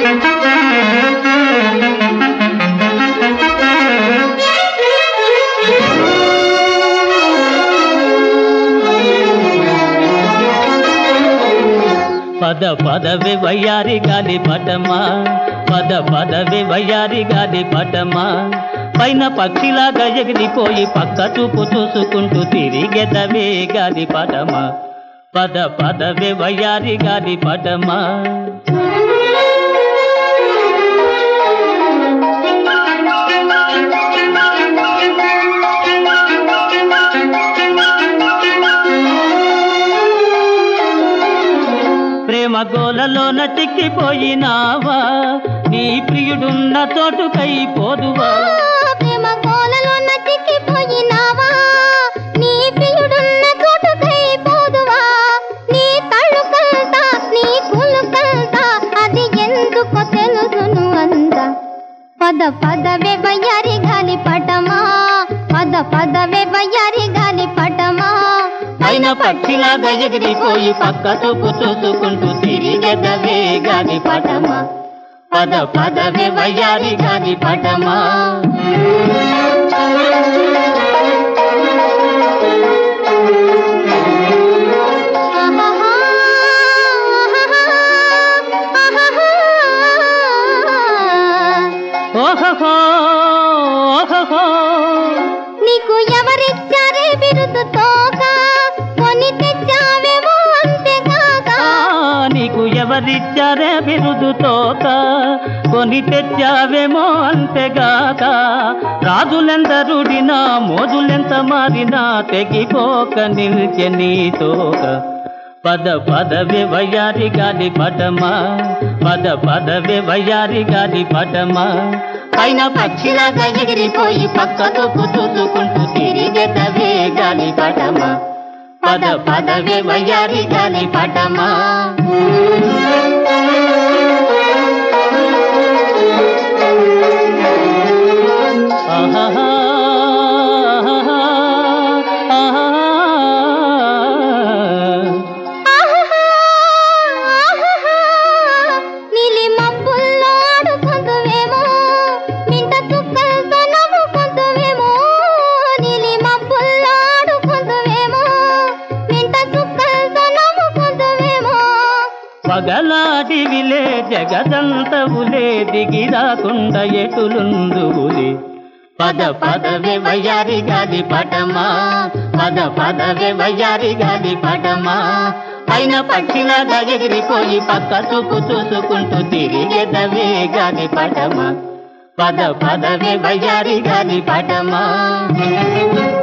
పద పదవి వయ్యారి గాలి పటమా పద పదవి వయ్యారి గాలి పటమా పైన పక్షిలాగా ఎగిరిపోయి పక్క చూపు చూసుకుంటూ తిరిగెదవే గాలి పటమా పద పదవి వయ్యారి గాలి పటమా ప్రేమ గోలలోన చిక్కిపోయినావా నీ ప్రియుడున్న చోటుకై పోదువా ప్రేమ కోలలోన చిక్కిపోయినావా నీ ప్రియుడున్న చోటుకై పోదువా నీ కళ్ళు కల్తా నీ కులు కల్తా అది ఎందుకో తెలుసును అంద పద పదవే వయ్యారి గాలి పటమా పద పదవే వయ్యారి గాలి పటమా పైన పక్షిలాగా ఎగిరిపోయి పక్క చూపు చూసుకుంటూ తిరిగెదవే గాలి పటమా పద పదవే వయ్యారి గాలి పటమా ఆహాహా, ఆహాహా. ఓహో ఓహో నీకు ఎవరిచ్చారే బిరుదు తోక కొని తెచ్చావేమో అంతేకాక ఆ, నీకు ఎవరిచ్చారే బిరుదు తోక కొని తెచ్చావేమో అంతేగాక రాజులెందరుడినా మోజులెంత మారినా తెగిపోక నిల్చె నీ తోక పద పదవి వయ్యారి గాలి పటమా పద పదవి వయ్యారి గాలి పటమా పైన పక్షిలాగా ఎగిరిపోయి పక్క తోపు చూసుకుంటూ తిరిగెదవే గాలి పటమా పద పదవే వయ్యారి గాలి పటమా ఆహాహా, ఆహాహా. ఆహాహా, ఆహాహా. నీలి మబ్బుల్లో ఆడుకుందువేమో మింట చుక్కలతో నవ్వుకుందువేమో నీలి మబ్బుల్లో ఆడుకుందువేమో మింట చుక్కలతో నవ్వుకుందువేమో పగలాటివిలే జగదంతవులే దిగి రాకుండా ఎటులుందువులే పద పదవే వయ్యారి గాలి పటమా పద పదవే వయ్యారి గాలి పటమా పైన పక్షిలాగా ఎగిరిపోయి పక్క చూపు చూసుకుంటూ తిరిగెదవే గాలి పటమా పద పదవే వయ్యారి గాలి పటమా